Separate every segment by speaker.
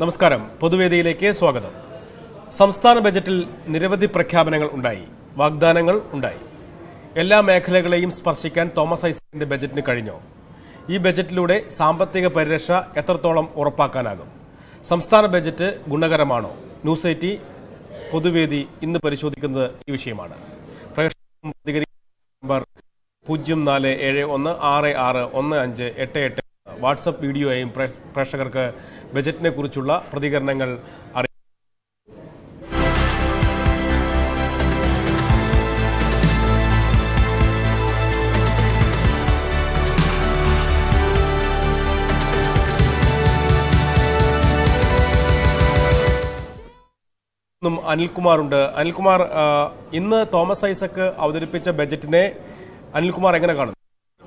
Speaker 1: നമസ്കാരം പൊതുവേദിയിലേക്ക് സ്വാഗതം സംസ്ഥാന ബജറ്റിൽ നിരവധി പ്രഖ്യാപനങ്ങൾ ഉണ്ടായി വാഗ്ദാനങ്ങൾ ഉണ്ടായി എല്ലാ മേഖലകളെയും സ്പർശിക്കാൻ തോമസ് ഐസക്കിന്റെ ബജറ്റിന് കഴിഞ്ഞോ ഈ ബജറ്റിലൂടെ സാമ്പത്തിക പരിരക്ഷ എത്രത്തോളം ഉറപ്പാക്കാനാകും സംസ്ഥാന ബജറ്റ് ഗുണകരമാണോ ന്യൂസ് എയ്റ്റി പൊതുവേദി ഇന്ന് പരിശോധിക്കുന്നത് ഈ വിഷയമാണ് പ്രേക്ഷകർക്കും പ്രതികരിക്കാൻ നമ്പർ പൂജ്യം നാല് ഏഴ് ഒന്ന് ആറ് ആറ് ഒന്ന് അഞ്ച് എട്ട് എട്ട് വാട്സപ്പ് വീഡിയോയും പ്രേ- പ്രേക്ഷകർക്ക് ബജറ്റിനെ കുറിച്ചുള്ള പ്രതികരണങ്ങൾ അറിയാം ും അനിൽകുമാറുണ്ട് അനിൽകുമാർ ആ, ഇന്ന് തോമസ് ഐസക്ക് അവതരിപ്പിച്ച ബജറ്റിനെ അനിൽകുമാർ എങ്ങനെ കാണുന്നു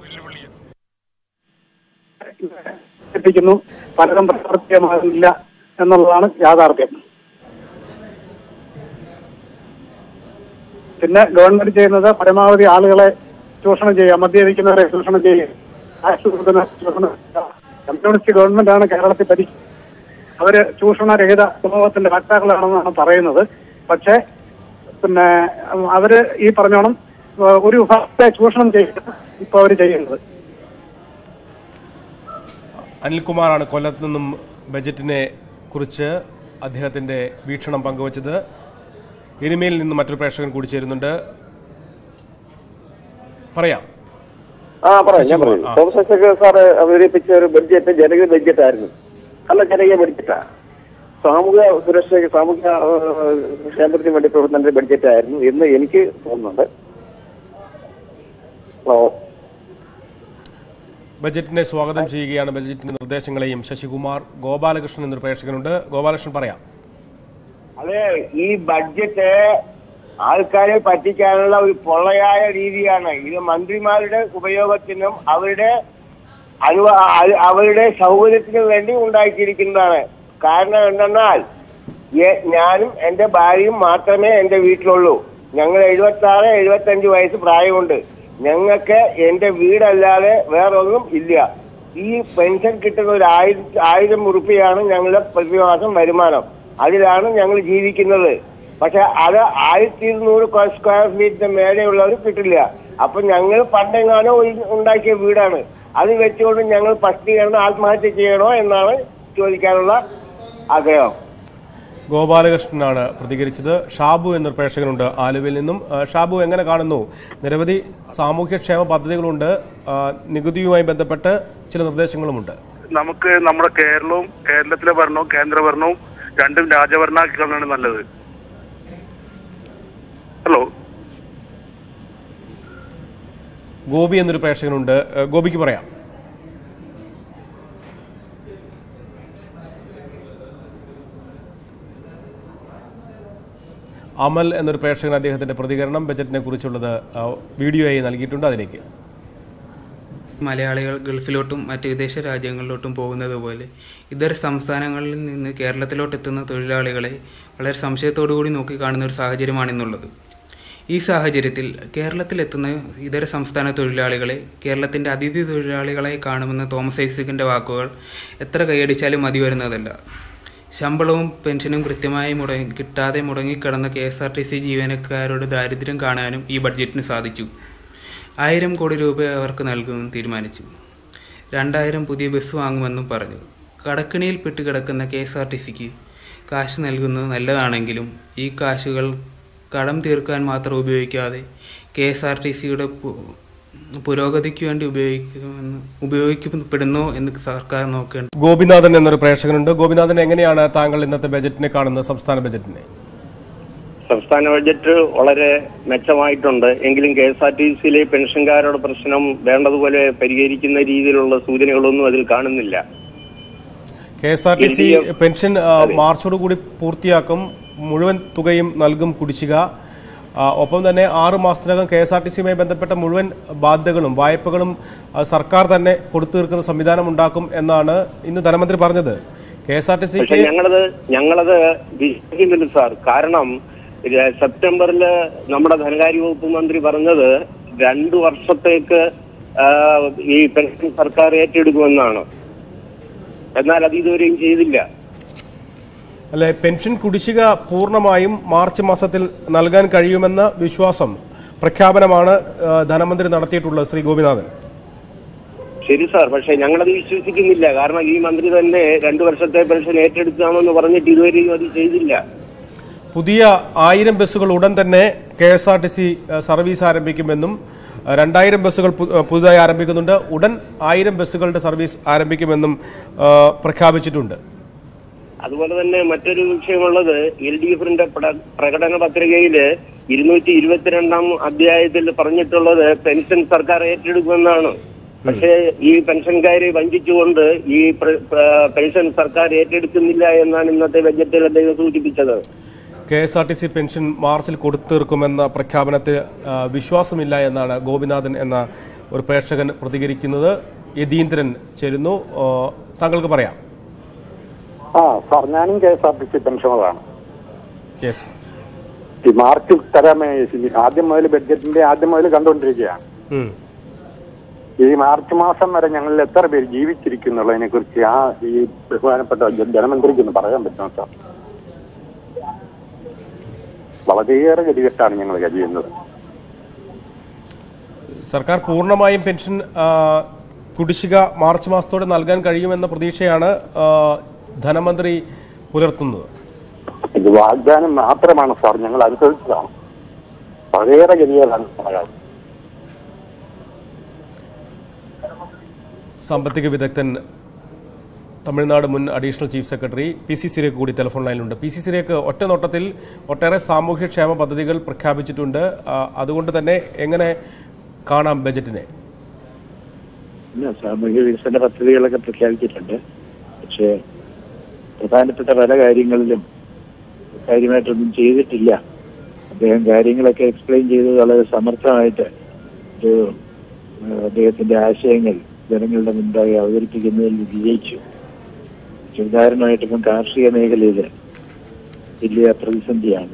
Speaker 2: എത്തിക്കുന്നു പലതും പ്രാവർത്തികമാകുന്നില്ല എന്നുള്ളതാണ് യാഥാർത്ഥ്യം പിന്നെ ഗവൺമെന്റ് ചെയ്യുന്നത് പരമാവധി ആളുകളെ ചൂഷണം ചെയ്യുക മദ്യപിക്കുന്നവരെ ചൂഷണം ചെയ്യുക ടാക്സ് കൊടുക്കുന്നവരെ ചൂഷണം ചെയ്യുക കമ്മ്യൂണിസ്റ്റ് ഗവൺമെന്റാണ് കേരളത്തിൽ ഭരിക്കുന്നത് അവര് ചൂഷണരഹിത സമൂഹത്തിന്റെ വക്താക്കളാണെന്നാണ് പറയുന്നത് പക്ഷേ പിന്നെ ഉം, അവര് ഈ പറഞ്ഞോണം ഉം, ഒരു വിഭാഗത്തെ ചൂഷണം ചെയ്യുക ഇപ്പൊ അവര് ചെയ്യുന്നത്
Speaker 1: അനിൽകുമാറാണ് കൊല്ലത്ത് നിന്നും ബജറ്റിനെ കുറിച്ച് അദ്ദേഹത്തിന്റെ വീക്ഷണം പങ്കുവച്ചത് ഇനിമയിൽ നിന്ന് മറ്റൊരു പ്രേക്ഷകൻ കൂടി ചേരുന്നുണ്ട് പറയാം
Speaker 3: ആ പറയാം ഞാൻ പറയാം
Speaker 1: ആ.
Speaker 3: തോമസ് ഐസക് സാറ് അവതരിപ്പിച്ച ഒരു ബഡ്ജറ്റ് ജനകീയ ബഡ്ജറ്റ് ആയിരുന്നു നല്ല ജനകീയ ബഡ്ജറ്റാ സാമൂഹ്യ സുരക്ഷയ്ക്ക് സാമൂഹ്യ ആ, ക്ഷേമത്തിന് വേണ്ടി പ്രവർത്തന ബഡ്ജറ്റ് ആയിരുന്നു എന്ന് എനിക്ക് തോന്നുന്നുണ്ട് ഹലോ
Speaker 1: ബജറ്റിനെ സ്വാഗതം ചെയ്യുകയാണ് ബജറ്റിന്റെ നിർദ്ദേശങ്ങളെയും ശശികുമാർ ഗോപാലകൃഷ്ണൻ എന്നൊരു പ്രേക്ഷകനുണ്ട് ഗോപാലകൃഷ്ണൻ പറയാം
Speaker 4: അതെ ഈ ബഡ്ജറ്റ് ആൾക്കാരെ പറ്റിക്കാനുള്ള ഒരു പൊള്ളയായ രീതിയാണ് ഇത് മന്ത്രിമാരുടെ ഉപയോഗത്തിനും അവരുടെ അനുവ അ- അവരുടെ സൗകര്യത്തിനും വേണ്ടി ഉണ്ടാക്കിയിരിക്കുന്നതാണ് കാരണം എന്തെന്നാൽ എ- ഞാനും എന്റെ ഭാര്യയും മാത്രമേ എന്റെ വീട്ടിലുള്ളൂ ഞങ്ങൾ എഴുപത്തി ആറ് എഴുപത്തി അഞ്ച് വയസ്സ് പ്രായമുണ്ട് ഞങ്ങൾക്ക് എന്റെ വീടല്ലാതെ വേറൊന്നും ഇല്ല ഈ പെൻഷൻ കിട്ടുന്ന ഒരു ആയിരം ആയിരം ഉറുപ്പിയാണ് ഞങ്ങളുടെ പ്രതിമാസം വരുമാനം അതിലാണ് ഞങ്ങൾ ജീവിക്കുന്നത് പക്ഷെ അത് ആയിരത്തി ഇരുന്നൂറ് സ്ക്വയർ ഫീറ്റിന് മേലെയുള്ളവർ കിട്ടില്ല അപ്പൊ ഞങ്ങൾ പണ്ടെങ്ങാനോ ഒരു- ഉണ്ടാക്കിയ വീടാണ് അത് വെച്ചുകൊണ്ട് ഞങ്ങൾ പട്ടിണി കിടന്ന് ആത്മഹത്യ ചെയ്യണോ എന്നാണ് ചോദിക്കാനുള്ള ആഗ്രഹം
Speaker 1: ഗോപാലകൃഷ്ണനാണ് പ്രതികരിച്ചത് ഷാബു എന്നൊരു പ്രേക്ഷകനുണ്ട് ആലുവയിൽ നിന്നും ആ, ഷാബു എങ്ങനെ കാണുന്നു നിരവധി സാമൂഹ്യക്ഷേമ പദ്ധതികളുണ്ട് ആ, നികുതിയുമായി ബന്ധപ്പെട്ട് ചില നിർദ്ദേശങ്ങളുമുണ്ട്
Speaker 5: നമുക്ക് നമ്മുടെ കേരളവും കേരളത്തിലെ ഭരണവും കേന്ദ്ര ഭരണവും രണ്ടും രാജഭരണാക്കികളാണ് നല്ലത് ഹലോ
Speaker 1: ഗോപി എന്നൊരു പ്രേക്ഷകനുണ്ട് ആ, ഗോപിക്ക് പറയാം അമൽ എന്നൊരു പ്രേക്ഷകൻ അദ്ദേഹത്തിന്റെ പ്രതികരണം ബജറ്റിനെ കുറിച്ചുള്ളത് ആ, വീഡിയോയായി നൽകിയിട്ടുണ്ട് അതിലേക്ക്
Speaker 6: മലയാളികൾ ഗൾഫിലോട്ടും മറ്റ് വിദേശ രാജ്യങ്ങളിലോട്ടും പോകുന്നത് പോലെ ഇതര സംസ്ഥാനങ്ങളിൽ നിന്ന് കേരളത്തിലോട്ട് എത്തുന്ന തൊഴിലാളികളെ വളരെ സംശയത്തോടുകൂടി നോക്കിക്കാണുന്ന ഒരു സാഹചര്യമാണിന്നുള്ളത് ഈ സാഹചര്യത്തിൽ കേരളത്തിലെത്തുന്ന ഇതര സംസ്ഥാന തൊഴിലാളികളെ കേരളത്തിൻ്റെ അതിഥി തൊഴിലാളികളെ കാണുമെന്ന തോമസ് ഐസക്കിൻ്റെ വാക്കുകൾ എത്ര കൈയടിച്ചാലും മതി വരുന്നതല്ല ശമ്പളവും പെൻഷനും കൃത്യമായി മുടങ്ങി കിട്ടാതെ മുടങ്ങിക്കിടന്ന K S R T C ജീവനക്കാരുടെ ദാരിദ്ര്യം കാണാനും ഈ ബഡ്ജറ്റിന് സാധിച്ചു ആയിരം കോടി രൂപ അവർക്ക് നൽകുമെന്ന് തീരുമാനിച്ചു രണ്ടായിരം പുതിയ ബസ് വാങ്ങുമെന്നും പറഞ്ഞു കടക്കിണിയിൽ പെട്ടുകിടക്കുന്ന കെ എസ് ആർ ടി സിക്ക് കാശ് നൽകുന്നത് നല്ലതാണെങ്കിലും ഈ കാശുകൾ കടം തീർക്കാൻ മാത്രം ഉപയോഗിക്കാതെ കെ എസ് ആർ ടി സിയുടെ പുരോഗതിക്ക് വേണ്ടി ഉപയോഗിക്കുമെന്ന് ഉപയോഗിക്കപ്പെടുന്നോ എന്ന് സർക്കാർ നോക്കേണ്ട
Speaker 1: ഗോപിനാഥൻ എന്നൊരു പ്രേക്ഷകനുണ്ട് ഗോപിനാഥൻ എങ്ങനെയാണ് താങ്കൾ ഇന്നത്തെ ബജറ്റിനെ കാണുന്നത് സംസ്ഥാന ബജറ്റിനെ
Speaker 3: സംസ്ഥാന ബഡ്ജറ്റ് വളരെ മെച്ചമായിട്ടുണ്ട് എങ്കിലും കെ എസ് ആർ ടി സിയിലെ പെൻഷൻകാരുടെ പ്രശ്നം വേണ്ടതുപോലെ പരിഹരിക്കുന്ന രീതിയിലുള്ള സൂചനകളൊന്നും അതിൽ കാണുന്നില്ല
Speaker 1: K S R T C pension ആ, മാർച്ചോടുകൂടി പൂർത്തിയാക്കും മുഴുവൻ തുകയും നൽകും കുടിശ്ശിക ആ, ഒപ്പം തന്നെ ആറ് മാസത്തിനകം കെ എസ് ആർ ടി സിയുമായി ബന്ധപ്പെട്ട മുഴുവൻ ബാധ്യതകളും വായ്പകളും ആ, സർക്കാർ തന്നെ കൊടുത്തു തീർക്കുന്ന സംവിധാനം ഉണ്ടാക്കും എന്നാണ് ഇന്ന് ധനമന്ത്രി പറഞ്ഞത് കെ എസ് ആർ ടി
Speaker 3: പക്ഷെ
Speaker 1: സിക്ക്
Speaker 3: ഞങ്ങളത് ഞങ്ങളത് വിശ്വസിക്കുന്നില്ല സാർ കാരണം ഇത് സെപ്റ്റംബറിൽ നമ്മുടെ ധനകാര്യ വകുപ്പ് മന്ത്രി പറഞ്ഞത് രണ്ടു വർഷത്തേക്ക് ആ, ഈ പെൻഷൻ സർക്കാർ ഏറ്റെടുക്കുമെന്നാണ് എന്നാൽ അത് ഇതുവരെയും ചെയ്തില്ല
Speaker 1: അല്ലെ പെൻഷൻ കുടിശ്ശിക പൂർണ്ണമായും മാർച്ച് മാസത്തിൽ നൽകാൻ കഴിയുമെന്ന വിശ്വാസം പ്രഖ്യാപനമാണ് ആ, ധനമന്ത്രി നടത്തിയിട്ടുള്ളത് ശ്രീ ഗോപിനാഥൻ
Speaker 4: ശരി സാർ പക്ഷെ ഞങ്ങളത് വിശ്വസിക്കുന്നില്ല കാരണം ഈ മന്ത്രി തന്നെ രണ്ടു വർഷത്തെ പെൻഷൻ ഏറ്റെടുക്കാമെന്ന് പറഞ്ഞിട്ട് ഇതുവരെയും അത് ചെയ്തില്ല
Speaker 1: പുതിയ ആയിരം ബസ്സുകൾ ഉടൻ തന്നെ K S R T C service ആരംഭിക്കുമെന്നും ആ, രണ്ടായിരം ബസ്സുകൾ പു- ആ, പുതുതായി ആരംഭിക്കുന്നുണ്ട് ഉടൻ ആയിരം ബസ്സുകളുടെ സർവീസ് ആരംഭിക്കുമെന്നും ആ, പ്രഖ്യാപിച്ചിട്ടുണ്ട്
Speaker 4: അതുപോലെ തന്നെ മറ്റൊരു വിഷയമുള്ളത് എൽ ഡി എഫിന്റെ പ്രകടന പത്രികയില് ഇരുന്നൂറ്റി ഇരുപത്തിരണ്ടാം അധ്യായത്തിൽ പറഞ്ഞിട്ടുള്ളത് പെൻഷൻ സർക്കാർ ഏറ്റെടുക്കുമെന്നാണ് പക്ഷേ ഈ പെൻഷൻകാരെ വഞ്ചിച്ചുകൊണ്ട് ഈ പ്ര- പ്ര- പെൻഷൻ സർക്കാർ ഏറ്റെടുക്കുന്നില്ല എന്നാണ് ഇന്നത്തെ ബജറ്റിൽ അദ്ദേഹം സൂചിപ്പിച്ചത്
Speaker 1: K S R T C pension മാർച്ചിൽ കൊടുത്തീർക്കുമെന്ന പ്രഖ്യാപനത്തിൽ ആ, വിശ്വാസമില്ല എന്നാണ് ഗോപിനാഥൻ എന്ന ഒരു പ്രേക്ഷകൻ പ്രതികരിക്കുന്നത് യതീന്ദ്രൻ ചേരുന്നു ആ, താങ്കൾക്ക് പറയാം
Speaker 2: ആ സാർ ഞാനും K S R T C പെൻഷനറാണ്
Speaker 1: യെസ്
Speaker 2: ഈ മാർച്ച് തരാമേ ആദ്യം മുതൽ ബഡ്ജറ്റിന്റെ ആദ്യം മുതൽ കണ്ടുകൊണ്ടിരിക്കുകയാണ്
Speaker 1: ഉം.
Speaker 2: ഈ മാർച്ച് മാസം വരെ ഞങ്ങളിൽ എത്ര പേര് ജീവിച്ചിരിക്കുന്നുള്ളതിനെ കുറിച്ച് ആ ഈ ബഹുമാനപ്പെട്ട ജ- ധനമന്ത്രിക്ക് ഒന്ന് പറയാൻ പറ്റുമോ സാർ വളരെയേറെ ഗതികെട്ടാണ് ഞങ്ങൾ കഴിയുന്നത്
Speaker 1: സർക്കാർ പൂർണ്ണമായും പെൻഷൻ ആ, കുടിശ്ശിക മാർച്ച് മാസത്തോടെ നൽകാൻ കഴിയുമെന്ന പ്രതീക്ഷയാണ് ആ, ധനമന്ത്രി പുലർത്തുന്നത്
Speaker 2: ഇത് വാഗ്ദാനം മാത്രമാണ് സാർ ഞങ്ങൾ അനുസരിച്ചതാണ് വളരെയേറെ ഗതികേടാണ് പറയാം
Speaker 1: സാമ്പത്തിക വിദഗ്ധൻ തമിഴ്നാട് മുൻ additional chief secretary P C സിരേക്ക് കൂടി ടെലിഫോൺ ലൈനിലുണ്ട് പി സി സിരേക്ക് ഒറ്റ നോട്ടത്തിൽ ഒട്ടേറെ സാമൂഹ്യക്ഷേമ പദ്ധതികൾ പ്രഖ്യാപിച്ചിട്ടുണ്ട് ആ, അതുകൊണ്ട് തന്നെ എങ്ങനെ കാണാം ബജറ്റിനെ
Speaker 7: ഇല്ല സാമൂഹ്യ വികസന പദ്ധതികളൊക്കെ പ്രഖ്യാപിച്ചിട്ടുണ്ട് പക്ഷേ പ്രധാനപ്പെട്ട പല കാര്യങ്ങളിലും കാര്യമായിട്ടൊന്നും ചെയ്തിട്ടില്ല അദ്ദേഹം കാര്യങ്ങളൊക്കെ എക്സ്പ്ലെയിൻ ചെയ്ത് വളരെ സമർത്ഥമായിട്ട് ഒരു ആ, അദ്ദേഹത്തിന്റെ ആശയങ്ങൾ ജനങ്ങളുടെ മുൻപാകെ അവതരിപ്പിക്കുന്നതിൽ വിജയിച്ചു പക്ഷെ ഉദാഹരണമായിട്ട് ഇപ്പം കാർഷിക മേഖലയിൽ വലിയ പ്രതിസന്ധിയാണ്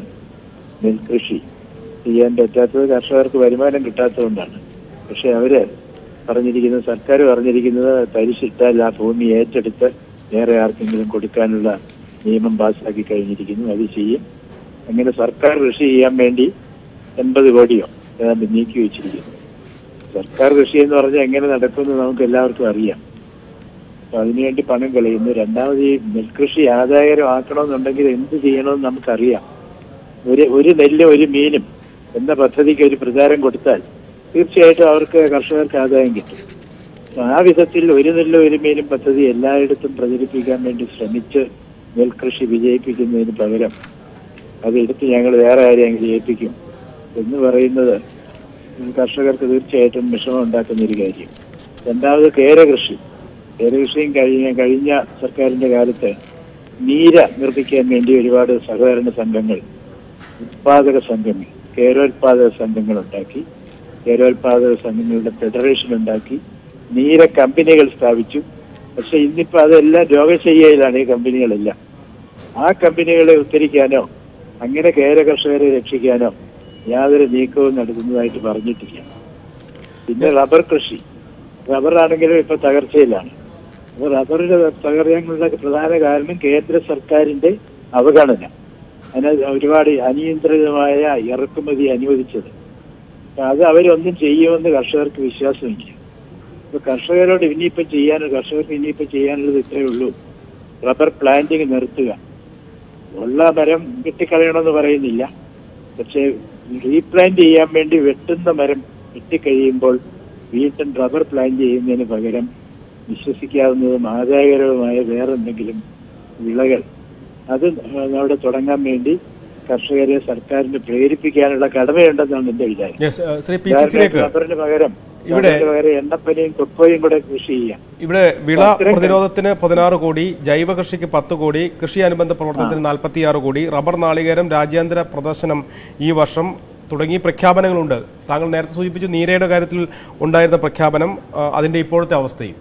Speaker 7: നെൽകൃഷി ചെയ്യാൻ പറ്റാത്തത് കർഷകർക്ക് വരുമാനം കിട്ടാത്തതുകൊണ്ടാണ് പക്ഷെ അവര് പറഞ്ഞിരിക്കുന്നത് സർക്കാർ പറഞ്ഞിരിക്കുന്നത് തരിശിട്ടാൽ ആ ഭൂമി ഏറ്റെടുത്ത് വേറെ ആർക്കെങ്കിലും കൊടുക്കാനുള്ള നിയമം പാസ്സാക്കി കഴിഞ്ഞിരിക്കുന്നു അത് ചെയ്യും അങ്ങനെ സർക്കാർ കൃഷി ചെയ്യാൻ വേണ്ടി എൺപത് കോടിയോ ഏതാണ്ട് നീക്കി വെച്ചിരിക്കുന്നു സർക്കാർ കൃഷി എന്ന് പറഞ്ഞാൽ എങ്ങനെ നടക്കുമെന്ന് നമുക്ക് എല്ലാവർക്കും അറിയാം അപ്പൊ അതിനുവേണ്ടി പണം കളയുന്നു രണ്ടാമത് ഈ നെൽകൃഷി ആദായകരമാക്കണമെന്നുണ്ടെങ്കിൽ എന്ത് ചെയ്യണമെന്ന് നമുക്കറിയാം ഒരു ഒരു നെല്ലും ഒരു മീനും എന്ന പദ്ധതിക്ക് ഒരു പ്രചാരം കൊടുത്താൽ തീർച്ചയായിട്ടും അവർക്ക് കർഷകർക്ക് ആദായം കിട്ടും അപ്പൊ ആ വിധത്തിൽ ഒരു നെല്ലും ഒരു മീനും പദ്ധതി എല്ലായിടത്തും പ്രചരിപ്പിക്കാൻ വേണ്ടി ശ്രമിച്ച് നെൽകൃഷി വിജയിപ്പിക്കുന്നതിന് പകരം അത് എടുത്ത് ഞങ്ങൾ വേറെ ആരെയെങ്കിലും ഏൽപ്പിക്കും എന്ന് പറയുന്നത് കർഷകർക്ക് തീർച്ചയായിട്ടും വിഷമം ഉണ്ടാക്കുന്ന ഒരു കാര്യം രണ്ടാമത് കേരകൃഷി കേരകൃഷിയും കഴിഞ്ഞ കഴിഞ്ഞ സർക്കാരിന്റെ കാലത്ത് നീര നിർമ്മിക്കാൻ വേണ്ടി ഒരുപാട് സഹകരണ സംഘങ്ങൾ ഉത്പാദക സംഘങ്ങൾ കേരോത്പാദക സംഘങ്ങൾ ഉണ്ടാക്കി കേരോത്പാദക സംഘങ്ങളുടെ ഫെഡറേഷൻ ഉണ്ടാക്കി നീര കമ്പനികൾ സ്ഥാപിച്ചു പക്ഷെ ഇന്നിപ്പോ അതെല്ലാം രോഗശയ്യയിലാണ് ഈ കമ്പനികളെല്ലാം ആ കമ്പനികളെ ഉദ്ധരിക്കാനോ അങ്ങനെ കേര കർഷകരെ രക്ഷിക്കാനോ യാതൊരു നീക്കവും നടത്തുന്നതായിട്ട് പറഞ്ഞിട്ടില്ല പിന്നെ റബ്ബർ കൃഷി റബ്ബർ ആണെങ്കിലും ഇപ്പൊ തകർച്ചയിലാണ് അപ്പൊ റബ്ബറിന്റെ തകർച്ചകളുടെ പ്രധാന കാരണം കേന്ദ്ര സർക്കാരിന്റെ അവഗണന അതിന് ഒരുപാട് അനിയന്ത്രിതമായ ഇറക്കുമതി അനുവദിച്ചത് അപ്പൊ അത് അവരൊന്നും ചെയ്യുമെന്ന് കർഷകർക്ക് വിശ്വാസമില്ല അപ്പൊ കർഷകരോട് ഇനിയിപ്പം ചെയ്യാൻ കർഷകർക്ക് ഇനിയിപ്പം ചെയ്യാനുള്ളത് ഇത്രയേ ഉള്ളൂ റബ്ബർ പ്ലാന്റിങ് നിർത്തുക ഉള്ള മരം വെട്ടിക്കളയണമെന്ന് പറയുന്നില്ല പക്ഷേ റീപ്ലാന്റ് ചെയ്യാൻ വേണ്ടി വെട്ടുന്ന മരം വെട്ടിക്കഴിയുമ്പോൾ വീണ്ടും റബ്ബർ പ്ലാന്റ് ചെയ്യുന്നതിന് പകരം വിശ്വസിക്കാവുന്നതും ആദായകരവുമായ വേറെന്തെങ്കിലും വിളകൾ അത് അവിടെ തുടങ്ങാൻ വേണ്ടി കർഷകരെ സർക്കാരിന് പ്രേരിപ്പിക്കാനുള്ള കടമയുണ്ടെന്നാണ് എന്റെ വിചാരം
Speaker 1: യെസ് ആ, ശ്രീ പി സി സിരേക്ക്
Speaker 7: റബ്ബറിന് പകരം
Speaker 1: ഇവിടെ-
Speaker 7: റബ്ബറിന് പകരം എണ്ണപ്പനയും കൊക്കോയും കൂടെ കൃഷി ചെയ്യാം
Speaker 1: ഇവിടെ വിള
Speaker 7: അത്തരം
Speaker 1: പ്രതിരോധത്തിന് പതിനാറ് കോടി ജൈവ കൃഷിക്ക് പത്ത് കോടി കൃഷി അനുബന്ധ പ്രവർത്തനത്തിന് നാൽപ്പത്തിയാറ് കോടി റബ്ബർ നാളികേരം രാജ്യാന്തര പ്രദർശനം ഈ വർഷം തുടങ്ങി പ്രഖ്യാപനങ്ങളുണ്ട് താങ്കൾ നേരത്തെ സൂചിപ്പിച്ചു നീരയുടെ കാര്യത്തിൽ ഉണ്ടായിരുന്ന പ്രഖ്യാപനം ആ, അതിന്റെ ഇപ്പോഴത്തെ അവസ്ഥയും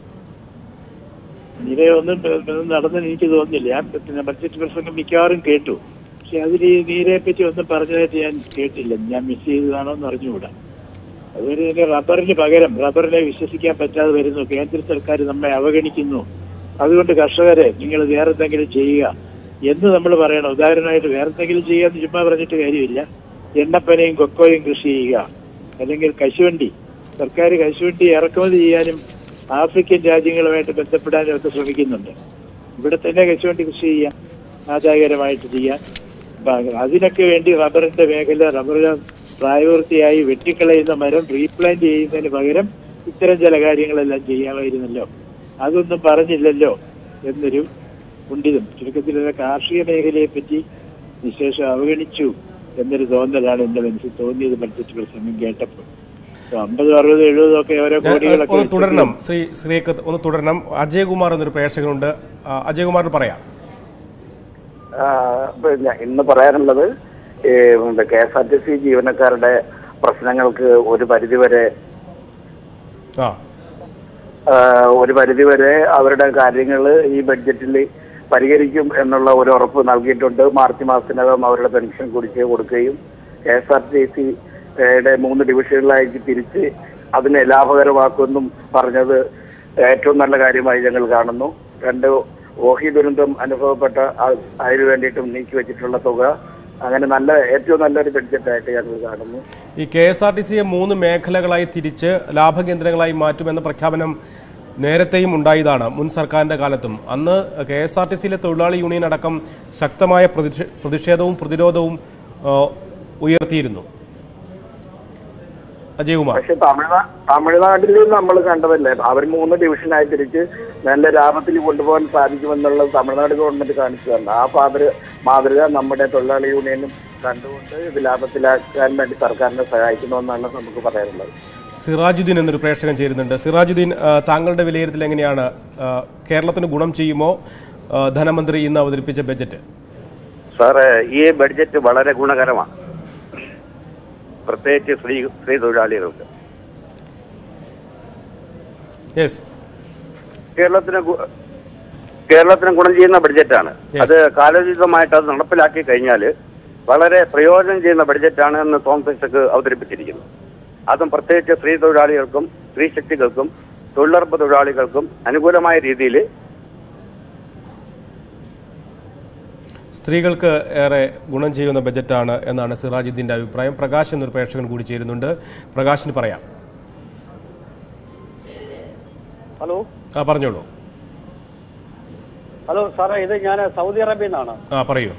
Speaker 7: നീരയൊന്നും നടന്നെന്ന് എനിക്ക് തോന്നുന്നില്ല ഞാൻ പിന്നെ ബഡ്ജറ്റ് പ്രസംഗം മിക്കവാറും കേട്ടു പക്ഷെ അതിൽ ഈ നീരയെ പറ്റി ഒന്നും പറഞ്ഞതായിട്ട് ഞാൻ കേട്ടില്ല ഞാൻ മിസ് ചെയ്തതാണോ എന്ന് അറിഞ്ഞുകൂടാ അതുപോലെ തന്നെ റബ്ബറിന് പകരം റബ്ബറിനെ വിശ്വസിക്കാൻ പറ്റാതെ വരുന്നു കേന്ദ്ര സർക്കാർ നമ്മെ അവഗണിക്കുന്നു അതുകൊണ്ട് കർഷകരെ നിങ്ങൾ വേറെ എന്തെങ്കിലും ചെയ്യുക എന്ന് നമ്മൾ പറയണം ഉദാഹരണമായിട്ട് വേറെ എന്തെങ്കിലും ചെയ്യാന്ന് ചുമ്മാ പറഞ്ഞിട്ട് കാര്യമില്ല എണ്ണപ്പനയും കൊക്കോയും കൃഷി ചെയ്യുക അല്ലെങ്കിൽ കശുവണ്ടി സർക്കാർ കശുവണ്ടി ഇറക്കുമതി ചെയ്യാനും ആഫ്രിക്കൻ രാജ്യങ്ങളുമായിട്ട് ബന്ധപ്പെടാനും ഒക്കെ ശ്രമിക്കുന്നുണ്ട് ഇവിടെ തന്നെ കശുവണ്ടി കൃഷി ചെയ്യാം ആദായകരമായിട്ട് ചെയ്യാം അപ്പൊ അതിനൊക്കെ വേണ്ടി റബ്ബറിന്റെ മേഖല റബ്ബർ പ്രായപൂർത്തിയായി വെട്ടിക്കളയുന്ന മരം റീപ്ലാന്റ് ചെയ്യുന്നതിന് പകരം ഇത്തരം ചില കാര്യങ്ങളെല്ലാം ചെയ്യാമായിരുന്നല്ലോ അതൊന്നും പറഞ്ഞില്ലല്ലോ എന്നൊരു കുണ്ടിതം ചുരുക്കത്തിൽ ഇത് കാർഷിക മേഖലയെ പറ്റി വിശേഷം അവഗണിച്ചു എന്നൊരു തോന്നലാണ് എന്റെ മനസ്സിൽ തോന്നിയത് ബഡ്ജറ്റ് പ്രസംഗം കേട്ടപ്പോൾ ഇപ്പൊ അമ്പതും അറുപതും എഴുപതും ഒക്കെ ഓരോ
Speaker 1: ഞാൻ,
Speaker 7: കോടികളൊക്കെ
Speaker 1: ഒന്ന് തുടരണം ശ്രീ ശ്രീക്ക് ഒന്ന് തുടരണം അജയകുമാർ എന്നൊരു പ്രേക്ഷകനുണ്ട് ആ, അജയകുമാറിന് പറയാം
Speaker 3: ആ, പിന്നെ ഇന്ന് പറയാനുള്ളത് K S R T C ജീവനക്കാരുടെ പ്രശ്നങ്ങൾക്ക് ഒരു പരിധിവരെ
Speaker 1: ആ
Speaker 3: ആ, ഒരു പരിധിവരെ അവരുടെ കാര്യങ്ങൾ ഈ ബഡ്ജറ്റിൽ പരിഹരിക്കും എന്നുള്ള ഒരു ഉറപ്പ് നൽകിയിട്ടുണ്ട് മാർച്ച് മാസത്തിനകം അവരുടെ പെൻഷൻ കുടിശ്ശിക കൊടുക്കുകയും കെ എസ് ആർ ടി സിയുടെ മൂന്ന് ഡിവിഷനുകളായി തിരിച്ച് അതിനെ ലാഭകരമാക്കുമെന്നും പറഞ്ഞത് ഏറ്റവും നല്ല കാര്യമായി ഞങ്ങൾ കാണുന്നു രണ്ട് ഓഹി ദുരന്തം അനുഭവപ്പെട്ട ആ- അതിനു വേണ്ടിയിട്ടും നീക്കി വെച്ചിട്ടുള്ള തുക അങ്ങനെ നല്ല ഏറ്റവും നല്ലൊരു ബഡ്ജറ്റായിട്ട് ഞങ്ങൾ കാണുന്നു
Speaker 1: ഈ കെ എസ് ആർ ടി സിയെ മൂന്ന് മേഖലകളായി തിരിച്ച് ലാഭകേന്ദ്രങ്ങളായി മാറ്റുമെന്ന പ്രഖ്യാപനം നേരത്തെയും ഉണ്ടായതാണ് മുൻ സർക്കാരിന്റെ കാലത്തും അന്ന് കെ എസ് ആർ ടി സിയിലെ തൊഴിലാളി യൂണിയൻ അടക്കം ശക്തമായ പ്രതിഷേ- പ്രതിഷേധവും പ്രതിരോധവും ആ, ഉയർത്തിയിരുന്നു അജയകുമാർ
Speaker 3: പക്ഷെ തമിഴ്നാ തമിഴ്നാട്ടിൽ നമ്മൾ കണ്ടതല്ലേ അവർ മൂന്ന് ഡിവിഷനായി തിരിച്ച് നല്ല ലാഭത്തിൽ കൊണ്ടുപോകാൻ സാധിക്കുമെന്നുള്ളത് തമിഴ്നാട് ഗവൺമെന്റ് കാണിച്ചു തന്നെ ആ മാതൃ മാതൃക നമ്മുടെ തൊഴിലാളി യൂണിയനും കണ്ടുകൊണ്ട് ഇത് ലാഭത്തിലാക്കാൻ വേണ്ടി സർക്കാരിനെ സഹായിക്കണമെന്നാണ് നമുക്ക് പറയാനുള്ളത്
Speaker 1: സിറാജുദ്ദീൻ എന്നൊരു പ്രേക്ഷകൻ ചേരുന്നുണ്ട് സിറാജുദ്ദീൻ ആ, താങ്കളുടെ വിലയിരുത്തൽ എങ്ങനെയാണ് ആ, കേരളത്തിന് ഗുണം ചെയ്യുമോ ആ, ധനമന്ത്രി ഇന്ന് അവതരിപ്പിച്ച ബജറ്റ്
Speaker 8: സാറ് ഈ ബഡ്ജറ്റ് വളരെ ഗുണകരമാണ് പ്രത്യേകിച്ച് സ്ത്രീ സ്ത്രീ തൊഴിലാളികൾക്ക്
Speaker 1: യെസ്
Speaker 8: കേരളത്തിന് ഗു- കേരളത്തിന് ഗുണം ചെയ്യുന്ന ബഡ്ജറ്റാണ്
Speaker 1: Yes.
Speaker 8: അത് കാലോചിതമായിട്ട് അത് നടപ്പിലാക്കി കഴിഞ്ഞാൽ വളരെ പ്രയോജനം ചെയ്യുന്ന ബഡ്ജറ്റാണ് എന്ന് തോമസ് ഐസക് അവതരിപ്പിച്ചിരിക്കുന്നത് അതും പ്രത്യേകിച്ച് സ്ത്രീ തൊഴിലാളികൾക്കും സ്ത്രീ ശക്തികൾക്കും തൊഴിലുറപ്പ് തൊഴിലാളികൾക്കും അനുകൂലമായ രീതിയിൽ
Speaker 1: സ്ത്രീകൾക്ക് ഏറെ ഗുണം ചെയ്യുന്ന ബജറ്റാണ് എന്നാണ് സിറാജുദ്ദീന്റെ അഭിപ്രായം പ്രകാശ് എന്നൊരു പ്രേക്ഷകൻ കൂടി ചേരുന്നുണ്ട് പ്രകാശിന് പറയാം
Speaker 9: ഹലോ
Speaker 1: ആ പറഞ്ഞോളൂ
Speaker 9: ഹലോ സാറേ ഇത് ഞാൻ സൗദി അറേബ്യയിൽ നിന്നാണ്
Speaker 1: ആ പറയൂ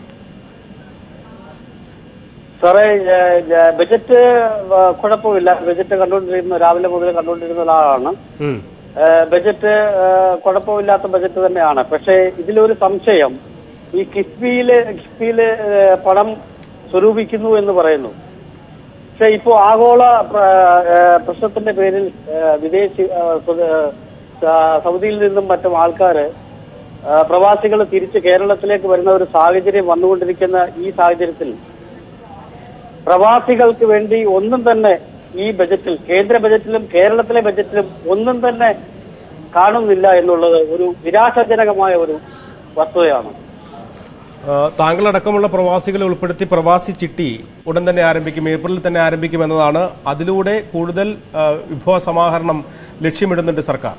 Speaker 9: സാറേ ഏ, ഏ, ബജറ്റ് ആ, കുഴപ്പമില്ല ബജറ്റ് കണ്ടുകൊണ്ടിരുന്ന രാവിലെ മുതൽ കണ്ടുകൊണ്ടിരുന്ന ഒരാളാണ്
Speaker 1: ഉം.
Speaker 9: ഏ, ബജറ്റ് ഏ, കുഴപ്പമില്ലാത്ത ബജറ്റ് തന്നെയാണ് പക്ഷേ ഇതിലൊരു സംശയം ഈ കിഫ്ബിയില് കിഫ്ബിയില് ഏ, പണം സ്വരൂപിക്കുന്നു എന്ന് പറയുന്നു പക്ഷെ ഇപ്പോ ആഗോള പ്ര- ഏ, പ്രശ്നത്തിന്റെ പേരിൽ ഏ, വിദേശി ഏ, സ്വ- ഏ, സ- സൗദിയിൽ നിന്നും മറ്റും ആൾക്കാര് പ്രവാസികൾ തിരിച്ച് കേരളത്തിലേക്ക് വരുന്ന ഒരു സാഹചര്യം വന്നുകൊണ്ടിരിക്കുന്ന ഈ സാഹചര്യത്തിൽ പ്രവാസികൾക്ക് വേണ്ടി ഒന്നും തന്നെ ഈ ബജറ്റിൽ കേന്ദ്ര ബജറ്റിലും കേരളത്തിലെ ബജറ്റിലും ഒന്നും തന്നെ കാണുന്നില്ല എന്നുള്ളത് ഒരു നിരാശാജനകമായ ഒരു വസ്തുതയാണ്
Speaker 1: ആ, താങ്കളടക്കമുള്ള പ്രവാസികളെ ഉൾപ്പെടുത്തി പ്രവാസി ചിട്ടി ഉടൻ തന്നെ ആരംഭിക്കും ഏപ്രിലിൽ തന്നെ ആരംഭിക്കും എന്നതാണ് അതിലൂടെ കൂടുതൽ ആ, വിഭവ സമാഹരണം ലക്ഷ്യമിടുന്നുണ്ട് സർക്കാർ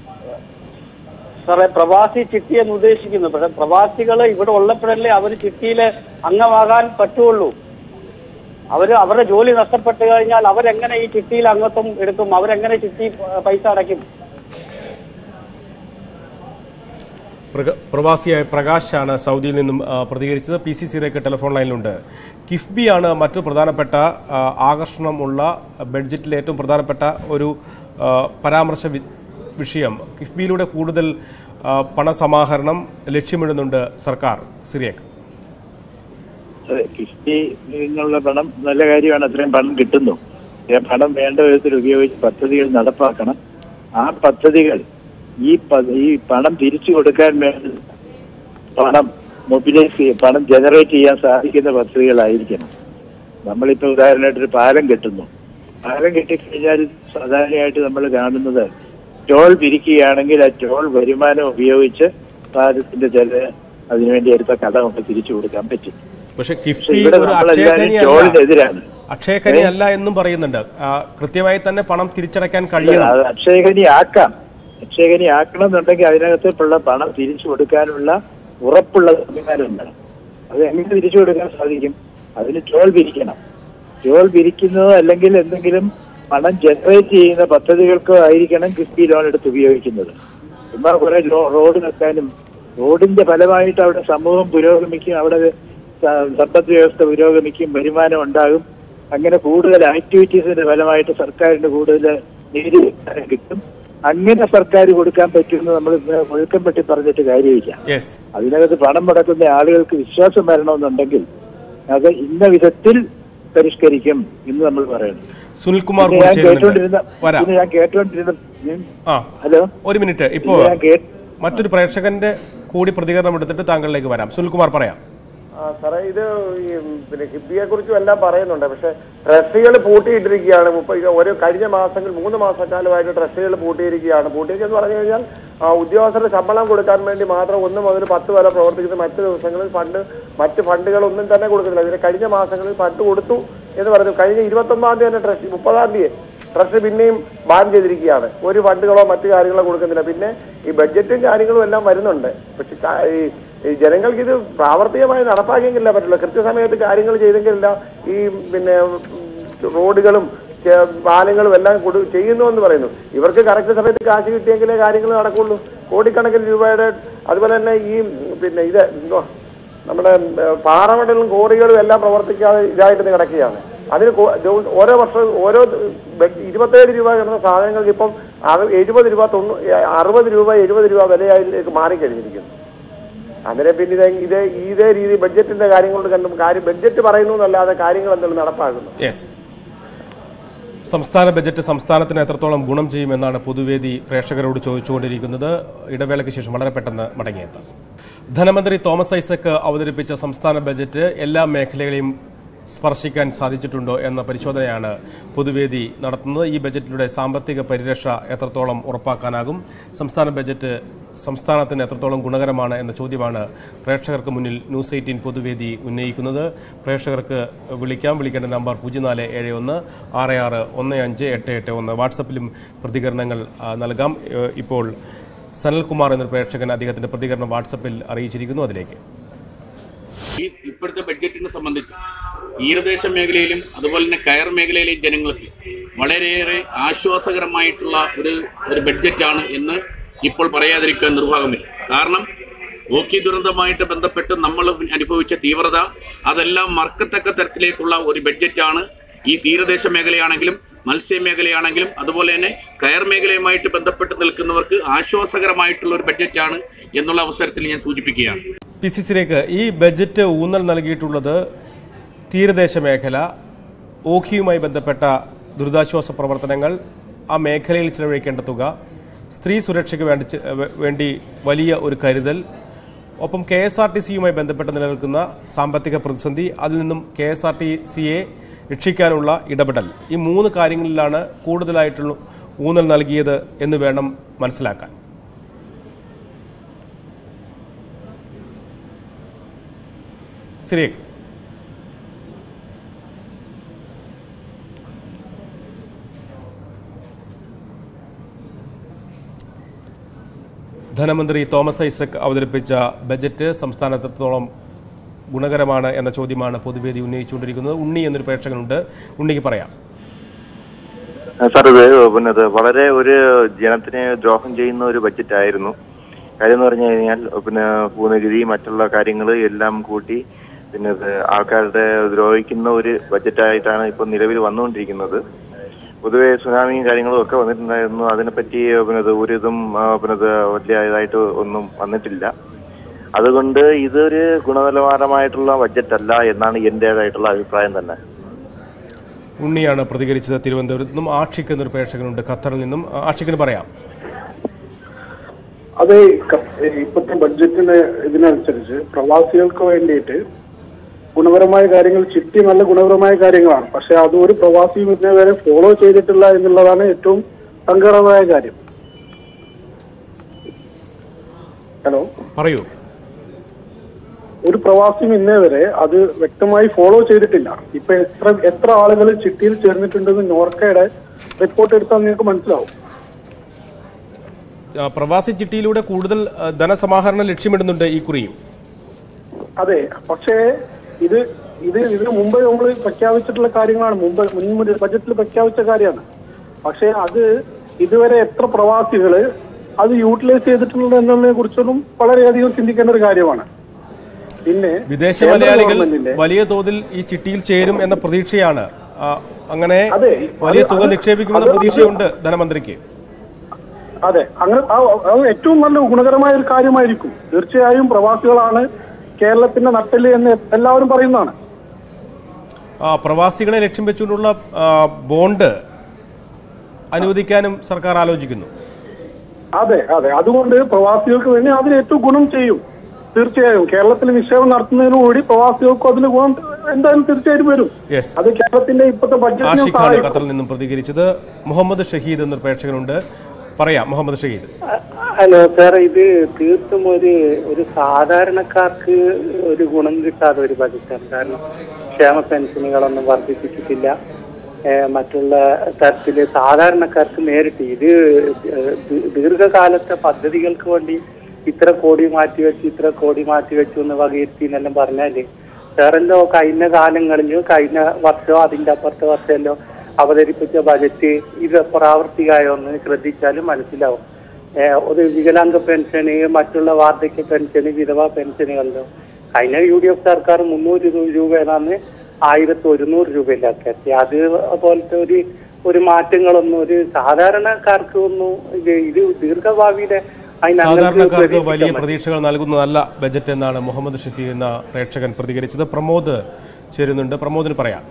Speaker 9: സാറേ പ്രവാസി ചിട്ടി എന്ന് ഉദ്ദേശിക്കുന്നു പക്ഷെ പ്രവാസികൾ ഇവിടെ ഉള്ളപ്പോഴല്ലേ അവർ ചിട്ടിയിൽ അംഗമാകാൻ പറ്റുള്ളൂ അവര് അവരുടെ ജോലി നഷ്ടപ്പെട്ടു കഴിഞ്ഞാൽ അവരെങ്ങനെ ഈ ചിട്ടിയിൽ അംഗത്വം എടുക്കും അവരെങ്ങനെ ചിട്ടി പ- പൈസ അടയ്ക്കും
Speaker 1: പ്രക- പ്രവാസിയായ പ്രകാശാണ് സൗദിയിൽ നിന്നും ആ, പ്രതികരിച്ചത് പി സി സിയിലേക്ക് ടെലിഫോൺ ലൈനിലുണ്ട് കിഫ്ബിയാണ് മറ്റു പ്രധാനപ്പെട്ട ആ, ആകർഷണമുള്ള ബഡ്ജറ്റിലെ ഏറ്റവും പ്രധാനപ്പെട്ട ഒരു ആ, പരാമർശ വി- വിഷയം കിഫ്ബിയിലൂടെ കൂടുതൽ ആ, പണസമാഹരണം ലക്ഷ്യമിടുന്നുണ്ട് സർക്കാർ സിറിയക്ക്
Speaker 7: അതെ കിഫ്ബി നിന്നുള്ള പണം നല്ല കാര്യമാണ് അത്രയും പണം കിട്ടുന്നു ആ പണം വേണ്ട വിധത്തിൽ ഉപയോഗിച്ച് പദ്ധതികൾ നടപ്പാക്കണം ആ പദ്ധതികൾ ഈ പ- ഈ പണം തിരിച്ചു കൊടുക്കാൻ വേണ്ടി പണം മൊബിലൈസ് ചെയ്യ പണം ജനറേറ്റ് ചെയ്യാൻ സാധിക്കുന്ന പദ്ധതികളായിരിക്കണം നമ്മളിപ്പോ ഉദാഹരണമായിട്ട് ഒരു പാലം കെട്ടുന്നു പാലം കെട്ടിക്കഴിഞ്ഞാൽ സാധാരണയായിട്ട് നമ്മൾ കാണുന്നത് ടോൾ പിരിക്കുകയാണെങ്കിൽ ആ ടോൾ വരുമാനം ഉപയോഗിച്ച് പാലത്തിന്റെ ചില അതിനുവേണ്ടി എടുത്ത കട നമുക്ക് തിരിച്ചു കൊടുക്കാൻ പറ്റും
Speaker 1: പക്ഷെ
Speaker 7: പക്ഷെ
Speaker 1: കിഫ്ബി
Speaker 7: ഇവിടെ
Speaker 1: ഒരു
Speaker 7: നമ്മളെല്ലാവരും
Speaker 1: അക്ഷയഖനിയല്ല
Speaker 7: ടോളിനെതിരാണ്
Speaker 1: അക്ഷയഖനി അല്ല എന്നും പറയുന്നുണ്ട് ആ, കൃത്യമായി തന്നെ പണം തിരിച്ചടയ്ക്കാൻ കഴിയണം
Speaker 7: അത് അക്ഷയഖനി ആക്കാം അക്ഷയഖനി ആക്കണം എന്നുണ്ടെങ്കിൽ അതിനകത്തുള്ള പണം തിരിച്ചു കൊടുക്കാനുള്ള ഉറപ്പുള്ള സംവിധാനം ഉണ്ടാകും അത് എങ്ങനെ തിരിച്ചു കൊടുക്കാൻ സാധിക്കും അതിന് ടോൾ പിരിക്കണം ടോൾ പിരിക്കുന്നതോ അല്ലെങ്കിൽ എന്തെങ്കിലും പണം ജനറേറ്റ് ചെയ്യുന്ന പദ്ധതികൾക്കോ ആയിരിക്കണം കിഫ്ബി ലോൺ എടുത്ത് ഉപയോഗിക്കുന്നത് ചുമ്മാ കുറെ ലോ- റോഡ് വെക്കാനും റോഡിന്റെ ഫലമായിട്ട് അവിടെ സമൂഹം പുരോഗമിക്കും അവിടെ സ- സമ്പദ് വ്യവസ്ഥ പുരോഗമിക്കും വരുമാനം ഉണ്ടാകും അങ്ങനെ കൂടുതൽ ആക്ടിവിറ്റീസിന്റെ ഫലമായിട്ട് സർക്കാരിന് കൂടുതൽ നികുതി വരുമാനം കിട്ടും അങ്ങനെ സർക്കാർ കൊടുക്കാൻ പറ്റുമെന്ന് നമ്മൾ ഒഴുക്കം പറ്റി പറഞ്ഞിട്ട് കാര്യമില്ല
Speaker 1: യെസ്
Speaker 7: അതിനകത്ത് പണം മുടക്കുന്ന ആളുകൾക്ക് വിശ്വാസം വരണമെന്നുണ്ടെങ്കിൽ അത് ഇന്ന വിധത്തിൽ പരിഷ്കരിക്കും എന്ന് നമ്മൾ പറയണം
Speaker 1: സുനിൽകുമാർ
Speaker 7: പിന്നെ
Speaker 1: കൂടി
Speaker 7: ഞാൻ
Speaker 1: ചേരുന്നുണ്ട്
Speaker 7: കേട്ടോണ്ടിരുന്ന
Speaker 1: വരാം
Speaker 7: പിന്നെ ഞാൻ കേട്ടോണ്ടിരുന്ന ഉം,
Speaker 1: ആ
Speaker 7: ഹലോ
Speaker 1: ഒരു മിനിറ്റ് ഇപ്പോ
Speaker 7: ഇത് ഞാൻ കേട്ട്
Speaker 1: മറ്റൊരു പ്രേക്ഷകന്റെ കൂടി പ്രതികരണം എടുത്തിട്ട് താങ്കളിലേക്ക് വരാം സുനിൽകുമാർ പറയാം
Speaker 10: ആ സാറേ ഇത് ഈ പിന്നെ ഹിബിയെ കുറിച്ചും എല്ലാം പറയുന്നുണ്ട് പക്ഷെ ട്രസ്റ്റുകൾ പൂട്ടിയിട്ടിരിക്കുകയാണ് മുപ്പ ഇത് ഒരു കഴിഞ്ഞ മാസങ്ങൾ മൂന്ന് മാസക്കാലമായിട്ട് ട്രസ്റ്റുകൾ പൂട്ടിയിരിക്കുകയാണ് പൂട്ടിയിരിക്കെന്ന് പറഞ്ഞു കഴിഞ്ഞാൽ ആ, ഉദ്യോഗസ്ഥരുടെ ശമ്പളം കൊടുക്കാൻ വേണ്ടി മാത്രം ഒന്ന് മുതൽ പത്ത് വരെ പ്രവർത്തിക്കുന്ന മറ്റ് ദിവസങ്ങളിൽ ഫണ്ട് മറ്റ് ഫണ്ടുകളൊന്നും തന്നെ കൊടുക്കുന്നില്ല ഇതിന് കഴിഞ്ഞ മാസങ്ങളിൽ ഫണ്ട് കൊടുത്തു എന്ന് പറഞ്ഞു കഴിഞ്ഞ ഇരുപത്തൊമ്പതാം തീയതി തന്നെ ട്രസ്റ്റ് മുപ്പതാം തീയതി ട്രസ്റ്റ് പിന്നെയും ബാൻ ചെയ്തിരിക്കുകയാണ് ഒരു ഫണ്ടുകളോ മറ്റു കാര്യങ്ങളോ കൊടുക്കുന്നില്ല പിന്നെ ഈ ബഡ്ജറ്റും കാര്യങ്ങളും എല്ലാം വരുന്നുണ്ട് പക്ഷെ കാ- ഈ ഈ ജനങ്ങൾക്ക് ഇത് പ്രാവർത്തികമായി നടപ്പാക്കിയെങ്കിലേ പറ്റുള്ളൂ കൃത്യസമയത്ത് കാര്യങ്ങൾ ചെയ്തെങ്കിലല്ല ഈ പിന്നെ ഉം, റോഡുകളും ചെ- പാലങ്ങളും എല്ലാം കൊടു ചെയ്യുന്നു എന്ന് പറയുന്നു ഇവർക്ക് കറക്റ്റ് സമയത്ത് കാശ് കിട്ടിയെങ്കിലേ കാര്യങ്ങൾ നടക്കുള്ളൂ കോടിക്കണക്കിന് രൂപയുടെ അതുപോലെ തന്നെ ഈ പിന്നെ ഇത് എന്തോ നമ്മുടെ ഏഹ്, പാറമടലും കോറികളും എല്ലാം പ്രവർത്തിക്കാതെ ഇതായിട്ട് കിടക്കുകയാണ് അതിന് കോ- ജോ- ഓരോ വർഷം ഓരോ ബെ- ഇരുപത്തേഴ് രൂപ കിടന്ന സാധനങ്ങൾക്ക് ഇപ്പം അറു- എഴുപത് രൂപ തൊണ്ണൂ അറുപത് രൂപ എഴുപത് രൂപ വിലയായിലേക്ക് മാറിക്കഴിഞ്ഞിരിക്കുന്നു അങ്ങനെ പിന്നെ ഇത് ഇത് ഇതേ രീതി ബഡ്ജറ്റിന്റെ കാര്യങ്ങളോട് കണ്ടും കാര്യം ബഡ്ജറ്റ് പറയുന്നു എന്നല്ലാതെ കാര്യങ്ങൾ എന്തെങ്കിലും നടപ്പാക്കുന്നു
Speaker 1: യെസ് സംസ്ഥാന ബജറ്റ് സംസ്ഥാനത്തിന് എത്രത്തോളം ഗുണം ചെയ്യുമെന്നാണ് പൊതുവേദി പ്രേക്ഷകരോട് ചോദിച്ചുകൊണ്ടിരിക്കുന്നത് ഇടവേളയ്ക്ക് ശേഷം വളരെ പെട്ടെന്ന് മടങ്ങിയെത്താം ധനമന്ത്രി തോമസ് ഐസക് അവതരിപ്പിച്ച സംസ്ഥാന ബജറ്റ് എല്ലാ മേഖലകളെയും സ്പർശിക്കാൻ സാധിച്ചിട്ടുണ്ടോ എന്ന പരിശോധനയാണ് പൊതുവേദി നടത്തുന്നത് ഈ ബജറ്റിലൂടെ സാമ്പത്തിക പരിരക്ഷ എത്രത്തോളം ഉറപ്പാക്കാനാകും സംസ്ഥാന ബജറ്റ് സംസ്ഥാനത്തിന് എത്രത്തോളം ഗുണകരമാണ് എന്ന ചോദ്യമാണ് പ്രേക്ഷകർക്ക് മുന്നിൽ ന്യൂസ് എയ്റ്റീൻ പൊതുവേദി ഉന്നയിക്കുന്നത് പ്രേക്ഷകർക്ക് വിളിക്കാം വിളിക്കേണ്ട നമ്പർ പൂജ്യം നാല് ഏഴ് ഒന്ന് ആറ് ആറ് ഒന്ന് അഞ്ച് എട്ട് എട്ട് ഒന്ന് വാട്സപ്പിലും പ്രതികരണങ്ങൾ ആ, നൽകാം ഏ, ഇപ്പോൾ സനൽകുമാർ എന്ന പ്രേക്ഷകൻ അദ്ദേഹത്തിന്റെ പ്രതികരണം വാട്സപ്പിൽ അറിയിച്ചിരിക്കുന്നു അതിലേക്ക്
Speaker 11: ഈ ഇപ്പോഴത്തെ ബഡ്ജറ്റിനെ സംബന്ധിച്ച് തീരദേശ മേഖലയിലും അതുപോലെ തന്നെ കയർ മേഖലയിലെയും ജനങ്ങൾക്ക് വളരെയേറെ ആശ്വാസകരമായിട്ടുള്ള ഒരു ഒരു ബഡ്ജറ്റാണ് എന്ന് ഇപ്പോൾ പറയാതിരിക്കാൻ നിർവാഹമില്ല കാരണം ഓക്കി ദുരന്തമായിട്ട് ബന്ധപ്പെട്ട് നമ്മൾ അനുഭവിച്ച തീവ്രത അതെല്ലാം മറക്കത്തക്ക തരത്തിലേക്കുള്ള ഒരു ബഡ്ജറ്റാണ് ഈ തീരദേശ മേഖലയാണെങ്കിലും മത്സ്യ മേഖലയാണെങ്കിലും അതുപോലെ തന്നെ കയർ മേഖലയുമായിട്ട് ബന്ധപ്പെട്ട് നിൽക്കുന്നവർക്ക് ആശ്വാസകരമായിട്ടുള്ള ഒരു ബഡ്ജറ്റാണ് എന്നുള്ള അവസരത്തിൽ ഞാൻ സൂചിപ്പിക്കുകയാണ്
Speaker 1: പി സി സിയിലേക്ക് ഈ ബജറ്റ് ഊന്നൽ നൽകിയിട്ടുള്ളത് തീരദേശ മേഖല ഓഖിയുമായി ബന്ധപ്പെട്ട ദുരിതാശ്വാസ പ്രവർത്തനങ്ങൾ ആ മേഖലയിൽ ചിലവഴിക്കേണ്ട തുക സ്ത്രീ സുരക്ഷയ്ക്ക് വേണ്ടി ചെ- വേ- വേണ്ടി വലിയ ഒരു കരുതൽ ഒപ്പം കെ എസ് ആർ ടി സിയുമായി ബന്ധപ്പെട്ട് നിലനിൽക്കുന്ന സാമ്പത്തിക പ്രതിസന്ധി അതിൽ നിന്നും കെ എസ് ആർ ടി സിയെ രക്ഷിക്കാനുള്ള ഇടപെടൽ ഈ മൂന്ന് കാര്യങ്ങളിലാണ് കൂടുതലായിട്ടുള്ള ഊന്നൽ നൽകിയത് എന്ന് വേണം മനസ്സിലാക്കാൻ സിരേഖ് ധനമന്ത്രി തോമസ് ഐസക് അവതരിപ്പിച്ച ബജറ്റ് സംസ്ഥാനത്തോളം ഗുണകരമാണ് എന്ന ചോദ്യമാണ് പൊതുവേദി ഉന്നയിച്ചുകൊണ്ടിരിക്കുന്നത് ഉണ്ണി എന്നൊരു പ്രേക്ഷകനുണ്ട് ഉണ്ണിക്ക് പറയാം
Speaker 12: സാർ ഇത് പിന്നെ ഇത് വളരെ ഒരു ജനത്തിനെ ദ്രോഹം ചെയ്യുന്ന ഒരു ബഡ്ജറ്റ് ആയിരുന്നു കാര്യം എന്ന് പറഞ്ഞു കഴിഞ്ഞാൽ പിന്നെ ഭൂനികുതി മറ്റുള്ള കാര്യങ്ങൾ എല്ലാം കൂട്ടി പിന്നെ ഇത് ആൾക്കാരുടെ ദ്രോഹിക്കുന്ന ഒരു ബഡ്ജറ്റായിട്ടാണ് ഇപ്പൊ നിലവിൽ വന്നുകൊണ്ടിരിക്കുന്നത് പൊതുവെ സുനാമിയും കാര്യങ്ങളും ഒക്കെ വന്നിട്ടുണ്ടായിരുന്നു അതിനെപ്പറ്റി പിന്നെ ഇത് ഒരു ഇതും ആ, പിന്നെ ഇത് വലിയ ഇതായിട്ട് ഒന്നും വന്നിട്ടില്ല അതുകൊണ്ട് ഇതൊരു ഗുണനിലവാരമായിട്ടുള്ള ബഡ്ജറ്റ് അല്ല എന്നാണ് എന്റേതായിട്ടുള്ള അഭിപ്രായം തന്നെ
Speaker 1: ഉണ്ണിയാണ് പ്രതികരിച്ചത് തിരുവനന്തപുരത്ത് നിന്നും ആഷിഖ് എന്നൊരു പ്രേക്ഷകനുണ്ട് ഖത്തറിൽ നിന്നും ആഷിഖിന് പറയാം
Speaker 13: അത് ക- ഇപ്പോഴത്തെ ബഡ്ജറ്റിന്റെ ഇതിനനുസരിച്ച് പ്രവാസികൾക്ക് വേണ്ടിയിട്ട് ഗുണപരമായ കാര്യങ്ങൾ ചിട്ടി നല്ല ഗുണപരമായ കാര്യങ്ങളാണ് പക്ഷെ അത് ഒരു പ്രവാസിയും ഇന്നേ വരെ ഫോളോ ചെയ്തിട്ടില്ല എന്നുള്ളതാണ് ഏറ്റവും സങ്കടമായ കാര്യം ഹലോ
Speaker 1: പറയൂ
Speaker 13: ഒരു പ്രവാസിയും ഇന്നേ വരെ അത് വ്യക്തമായി ഫോളോ ചെയ്തിട്ടില്ല ഇപ്പൊ എത്ര എത്ര ആളുകൾ ചിട്ടിയിൽ ചേർന്നിട്ടുണ്ടെന്ന് നോർക്കയുടെ റിപ്പോർട്ട് എടുത്താൽ നിങ്ങൾക്ക് മനസ്സിലാവും
Speaker 1: ആ, പ്രവാസി ചിട്ടിയിലൂടെ കൂടുതൽ ആ, ധനസമാഹരണം ലക്ഷ്യമിടുന്നുണ്ട് ഈ കുറിയും
Speaker 13: അതെ പക്ഷേ ഇത് ഇത് ഇതിനു മുമ്പ് നമ്മൾ പ്രഖ്യാപിച്ചിട്ടുള്ള കാര്യങ്ങളാണ് മുമ്പ് മുൻ ബജറ്റിൽ പ്രഖ്യാപിച്ച കാര്യമാണ് പക്ഷേ അത് ഇതുവരെ എത്ര പ്രവാസികള് അത് യൂട്ടിലൈസ് ചെയ്തിട്ടുള്ളത് എന്നതിനെ കുറിച്ചൊന്നും വളരെയധികം ചിന്തിക്കേണ്ട ഒരു കാര്യമാണ് പിന്നെ
Speaker 1: വിദേശ
Speaker 13: കേന്ദ്ര
Speaker 1: മലയാളികൾ
Speaker 13: ഗവൺമെന്റിന്റെ-
Speaker 1: വലിയ തോതിൽ ഈ ചിട്ടിയിൽ ചേരും എന്ന പ്രതീക്ഷയാണ് ആ, അങ്ങനെ
Speaker 13: അതെ,
Speaker 1: വലിയ
Speaker 13: അത്
Speaker 1: തുക
Speaker 13: അത്
Speaker 1: നിക്ഷേപിക്കുമെന്ന
Speaker 13: അത്
Speaker 1: പ്രതീക്ഷയുണ്ട് ധനമന്ത്രിക്ക്
Speaker 13: അതെ അങ്ങനെ ആ- അത് ഏറ്റവും നല്ല ഗുണകരമായ ഒരു കാര്യമായിരിക്കും തീർച്ചയായും പ്രവാസികളാണ് കേരളത്തിന്റെ നട്ടല് എന്ന് എല്ലാവരും പറയുന്നതാണ്
Speaker 1: ആ, പ്രവാസികളെ ലക്ഷ്യം വെച്ചുകൊണ്ടുള്ള ആ, ബോണ്ട് അനുവദിക്കാനും സർക്കാർ ആലോചിക്കുന്നു
Speaker 13: അതെ അതെ അതുകൊണ്ട് പ്രവാസികൾക്ക് വേണ്ടി അതിന് ഏറ്റവും ഗുണം ചെയ്യും തീർച്ചയായും കേരളത്തിൽ നിക്ഷേപം നടത്തുന്നതിനുകൂടി പ്രവാസികൾക്കും അതിന് ഗുണം എന്തായാലും തീർച്ചയായും വരും
Speaker 1: യെസ്
Speaker 13: അത് കേരളത്തിന്റെ ഇപ്പോഴത്തെ ബഡ്ജറ്റിനെ
Speaker 1: ആഷിഖാണ്
Speaker 13: സഹായിക്കും
Speaker 1: ഖത്തറിൽ നിന്നും പ്രതികരിച്ചത് മുഹമ്മദ് ഷഹീദ് എന്നൊരു പ്രേക്ഷകനുണ്ട് പറയാം മുഹമ്മദ് ഷഹീദ്
Speaker 14: ഹലോ സാർ ഇത് തീർത്തും ഒരു ഒരു സാധാരണക്കാർക്ക് ഒരു ഗുണം കിട്ടാത്ത ഒരു ബജറ്റാണ് കാരണം ക്ഷേമ പെൻഷനുകളൊന്നും വർദ്ധിപ്പിച്ചിട്ടില്ല ഏഹ് മറ്റുള്ള തരത്തില് സാധാരണക്കാർക്ക് നേരിട്ട് ഇത് ഏഹ് ദീ- ദീർഘകാലത്തെ പദ്ധതികൾക്ക് വേണ്ടി ഇത്ര കോടി മാറ്റിവെച്ചു ഇത്ര കോടി മാറ്റിവെച്ചു എന്ന് വകയിരുത്തി എന്നെല്ലാം പറഞ്ഞാല് വേറെല്ലോ കഴിഞ്ഞ കാലങ്ങളിലോ കഴിഞ്ഞ വർഷമോ അതിന്റെ അപ്പുറത്തെ വർഷമല്ലോ അവതരിപ്പിച്ച ബജറ്റ് ഇത് പ്രാവർത്തികമായോ എന്ന് ശ്രദ്ധിച്ചാലും മനസ്സിലാവും ഏഹ് ഒരു വികലാംഗ പെൻഷന് മറ്റുള്ള വാർദ്ധക്യ പെൻഷന് വിധവാ പെൻഷനുകളിലോ കഴിഞ്ഞ യു ഡി എഫ് സർക്കാർ മുന്നൂറ് രൂപയിലാണ് ആയിരത്തി ഒരുന്നൂറ് രൂപയിലാക്കി എത്തി അത് പോലത്തെ ഒരു ഒരു മാറ്റങ്ങളൊന്നും ഒരു സാധാരണക്കാർക്ക് ഒന്നും ഇത് ഇത് ദീർഘഭാവിയിലെ അതിന് അങ്ങനെ
Speaker 1: സാധാരണക്കാർക്ക്
Speaker 14: പ്രതീക്ഷിക്കാൻ
Speaker 1: വലിയ
Speaker 14: പറ്റില്ല.
Speaker 1: പ്രതീക്ഷകൾ നൽകുന്നതല്ല ബജറ്റ് എന്നാണ് മുഹമ്മദ് ഷഫി എന്ന പ്രേക്ഷകൻ പ്രതികരിച്ചത് പ്രമോദ് ചേരുന്നുണ്ട് പ്രമോദിന് പറയാം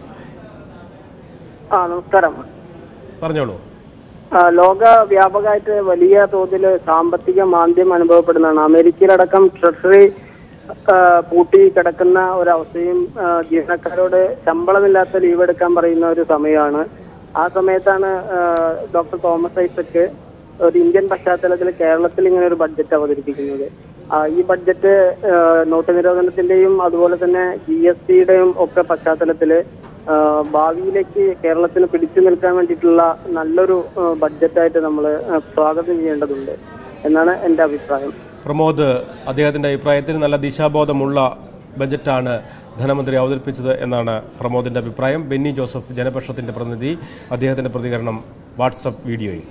Speaker 15: ആ നമസ്കാരം
Speaker 1: പറഞ്ഞോളൂ
Speaker 15: ആ, ലോക വ്യാപകമായിട്ട് വലിയ തോതിൽ സാമ്പത്തിക മാന്ദ്യം അനുഭവപ്പെടുന്നതാണ് അമേരിക്കയിലടക്കം ട്രഷറി ആ, പൂട്ടി കിടക്കുന്ന ഒരവസ്ഥയും ആ, ജീവനക്കാരോട് ശമ്പളമില്ലാത്ത ലീവ് എടുക്കാൻ പറയുന്ന ഒരു സമയമാണ് ആ സമയത്താണ് ആ, ഡോക്ടർ തോമസ് ഐസക്ക് ഒരു ഇന്ത്യൻ പശ്ചാത്തലത്തിൽ കേരളത്തിൽ ഇങ്ങനെ ഒരു ബഡ്ജറ്റ് അവതരിപ്പിക്കുന്നത് ആ, ഈ ബഡ്ജറ്റ് ആ, നോട്ട് നിരോധനത്തിന്റെയും അതുപോലെ തന്നെ ജി എസ് ടിയുടെയും ഒക്കെ പശ്ചാത്തലത്തില് ആ, ഭാവിയിലേക്ക് കേരളത്തിന് പിടിച്ചു നിൽക്കാൻ വേണ്ടിയിട്ടുള്ള നല്ലൊരു ആ, ബഡ്ജറ്റായിട്ട് നമ്മൾ സ്വാഗതം ചെയ്യേണ്ടതുണ്ട് എന്നാണ് എന്റെ അഭിപ്രായം
Speaker 1: പ്രമോദ് അദ്ദേഹത്തിന്റെ അഭിപ്രായത്തിൽ നല്ല ദിശാബോധമുള്ള ബജറ്റാണ് ധനമന്ത്രി അവതരിപ്പിച്ചത് എന്നാണ് പ്രമോദിന്റെ അഭിപ്രായം ബെന്നി ജോസഫ് ജനപക്ഷത്തിന്റെ പ്രതിനിധി അദ്ദേഹത്തിന്റെ പ്രതികരണം വാട്സപ്പ് വീഡിയോയിൽ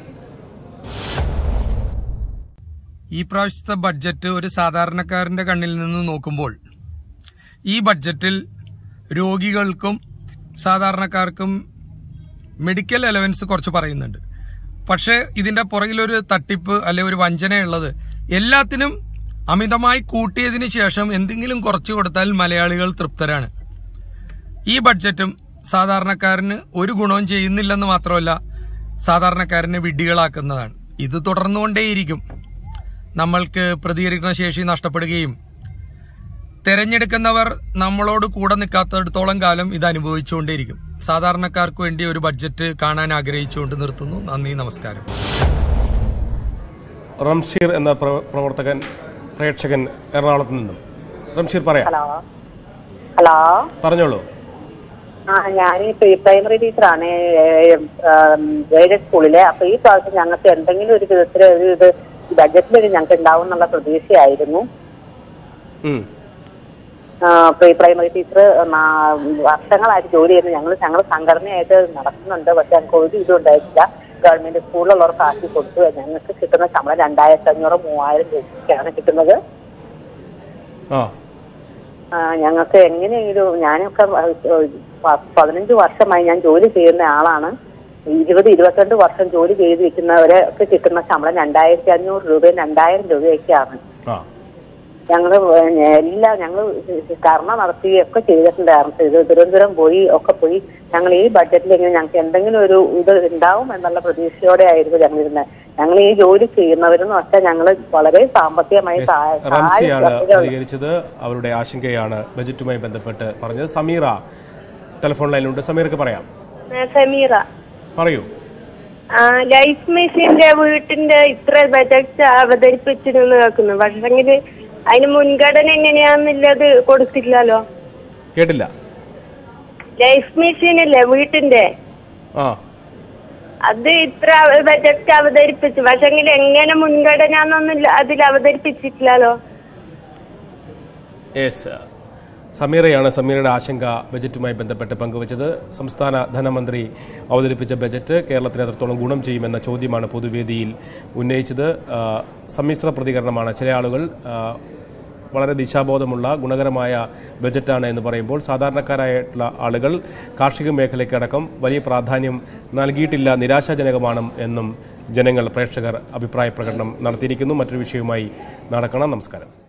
Speaker 16: ഈ പ്രാവശ്യത്തെ ബഡ്ജറ്റ് ഒരു സാധാരണക്കാരന്റെ കണ്ണിൽ നിന്ന് നോക്കുമ്പോൾ ഈ ബഡ്ജറ്റിൽ രോഗികൾക്കും സാധാരണക്കാർക്കും മെഡിക്കൽ അലവൻസ് കുറച്ച് പറയുന്നുണ്ട് പക്ഷേ ഇതിന്റെ പുറകിലൊരു തട്ടിപ്പ് അല്ലെ ഒരു വഞ്ചനയുള്ളത് എല്ലാത്തിനും അമിതമായി കൂട്ടിയതിനു ശേഷം എന്തെങ്കിലും കുറച്ചു കൊടുത്താൽ മലയാളികൾ തൃപ്തരാണ് ഈ ബഡ്ജറ്റും സാധാരണക്കാരന് ഒരു ഗുണവും ചെയ്യുന്നില്ലെന്ന് മാത്രമല്ല സാധാരണക്കാരനെ വിഡ്ഢികളാക്കുന്നതാണ് ഇത് തുടർന്നുകൊണ്ടേയിരിക്കും നമ്മൾക്ക് പ്രതികരിക്കുന്ന ശേഷി നഷ്ടപ്പെടുകയും തെരഞ്ഞെടുക്കുന്നവർ നമ്മളോട് കൂടെ നിൽക്കാത്തിടത്തോളം കാലം ഇത് അനുഭവിച്ചുകൊണ്ടേയിരിക്കും സാധാരണക്കാർക്ക് വേണ്ടി ഒരു ബഡ്ജറ്റ് കാണാൻ ആഗ്രഹിച്ചുകൊണ്ട് നിർത്തുന്നു നന്ദി നമസ്കാരം
Speaker 1: റംഷീർ എന്ന പ്ര- പ്രവർത്തകൻ പ്രേക്ഷകൻ എറണാകുളത്ത് നിന്നും റംഷീർ പറയാം
Speaker 17: ഹലോ ഹലോ
Speaker 1: പറഞ്ഞോളൂ
Speaker 17: ആ ഞാൻ പ്രീ പ്രൈമറി ടീച്ചറാണ് ഗൈഡഡ് സ്കൂളിലെ അപ്പൊ ഈ പ്രാവശ്യം ഞങ്ങൾക്ക് എന്തെങ്കിലും ഒരു വിധത്തിൽ ഒരു ഇത് ബഡ്ജറ്റിൽ ഞങ്ങൾക്ക് ഉണ്ടാവും എന്നുള്ള പ്രതീക്ഷയായിരുന്നു
Speaker 1: ഉം.
Speaker 17: പ്രീ പ്രൈമറി ടീച്ചർ വർഷങ്ങളായിട്ട് ജോലി ചെയ്യുന്നു ഞങ്ങൾ ഞങ്ങൾ സംഘടനയായിട്ട് നടക്കുന്നുണ്ട് പക്ഷെ ഞങ്ങൾക്ക് ഒരു ഇതും ഉണ്ടായിട്ടില്ല ഗവൺമെന്റ് സ്കൂളിലുള്ളവർക്ക് ആക്കി കൊടുത്തു ഞങ്ങൾക്ക് കിട്ടുന്ന ശമ്പളം രണ്ടായിരത്തി അഞ്ഞൂറ് മൂവായിരം രൂപയ്ക്കാണ് കിട്ടുന്നത്
Speaker 1: ആ
Speaker 17: ആ, ഞങ്ങൾക്ക് എങ്ങനെയെങ്കിലും ഞാനൊക്കെ പ- പ- പതിനഞ്ച് വർഷമായി ഞാൻ ജോലി ചെയ്യുന്ന ആളാണ് ഇരുപത് ഇരുപത്തിരണ്ട് വർഷം ജോലി ചെയ്ത് വെക്കുന്നവരെ ഒക്കെ കിട്ടുന്ന ശമ്പളം രണ്ടായിരത്തി അഞ്ഞൂറ് രൂപയും രണ്ടായിരം രൂപയൊക്കെയാണ്
Speaker 1: ആ
Speaker 17: ഞങ്ങള് എല്ലാം ഞങ്ങൾ കർമ്മ നടത്തുകയൊക്കെ ചെയ്തിട്ടുണ്ടായിരുന്നു ഇത് തിരുവനന്തപുരം പോയി ഒക്കെ പോയി ഞങ്ങൾ ഈ ബഡ്ജറ്റിൽ ഇങ്ങനെ ഞങ്ങൾക്ക് എന്തെങ്കിലും ഒരു ഇത് ഉണ്ടാവും എന്നുള്ള പ്രതീക്ഷയോടെ ആയിരുന്നു ഞങ്ങളിരുന്നത് ഞങ്ങൾ ഈ ജോലി ചെയ്യുന്നവരെന്ന് വെച്ചാൽ ഞങ്ങൾ വളരെ സാമ്പത്തികമായി
Speaker 1: എസ്.
Speaker 17: താഴെ-
Speaker 1: റംസിയാണ്
Speaker 17: താഴെ-
Speaker 1: പ്രതികരിച്ചത് അവരുടെ ആശങ്കയാണ് ബജറ്റുമായി ബന്ധപ്പെട്ട് പറഞ്ഞത് സമീറ ടെലിഫോൺ ലൈനിലുണ്ട് സമീർക്ക് പറയാം
Speaker 18: സമീറ
Speaker 1: പറയൂ
Speaker 18: ആ, ലൈഫ് മിഷന്റെ വീട്ടിന്റെ ഇത്ര ബജറ്റ് അവതരിപ്പിച്ചിരുന്നു കേൾക്കുന്നു പക്ഷെങ്കിൽ അതിന് മുൻഗണന എങ്ങനെയാന്നുള്ളത് കൊടുത്തില്ലല്ലോ
Speaker 1: കേട്ടില്ല
Speaker 18: ലൈഫ് മിഷൻ ഇല്ലേ വീട്ടിന്റെ
Speaker 1: ആ
Speaker 18: അത് ഇത്ര ബജറ്റ് അവതരിപ്പിച്ചു പക്ഷെങ്കിൽ എങ്ങനെ മുൻഗണന എന്നൊന്നും അതിൽ അവതരിപ്പിച്ചിട്ടില്ലല്ലോ
Speaker 1: യെസ് സമീറയാണ് സമീറയുടെ ആശങ്ക ബജറ്റുമായി ബന്ധപ്പെട്ട് പങ്കുവച്ചത് സംസ്ഥാന ധനമന്ത്രി അവതരിപ്പിച്ച ബജറ്റ് കേരളത്തിന് എത്രത്തോളം ഗുണം ചെയ്യുമെന്ന ചോദ്യമാണ് പൊതുവേദിയിൽ ഉന്നയിച്ചത് ആ, സമ്മിശ്ര പ്രതികരണമാണ് ചില ആളുകൾ ആ, വളരെ ദിശാബോധമുള്ള ഗുണകരമായ ബജറ്റാണ് എന്ന് പറയുമ്പോൾ സാധാരണക്കാരായിട്ടുള്ള ആളുകൾ കാർഷിക മേഖലയ്ക്കടക്കം വലിയ പ്രാധാന്യം നൽകിയിട്ടില്ല നിരാശാജനകമാണ് എന്നും ജനങ്ങൾ പ്രേക്ഷകർ അഭിപ്രായ പ്രകടനം നടത്തിയിരിക്കുന്നു മറ്റൊരു വിഷയവുമായി നടക്കണം നമസ്കാരം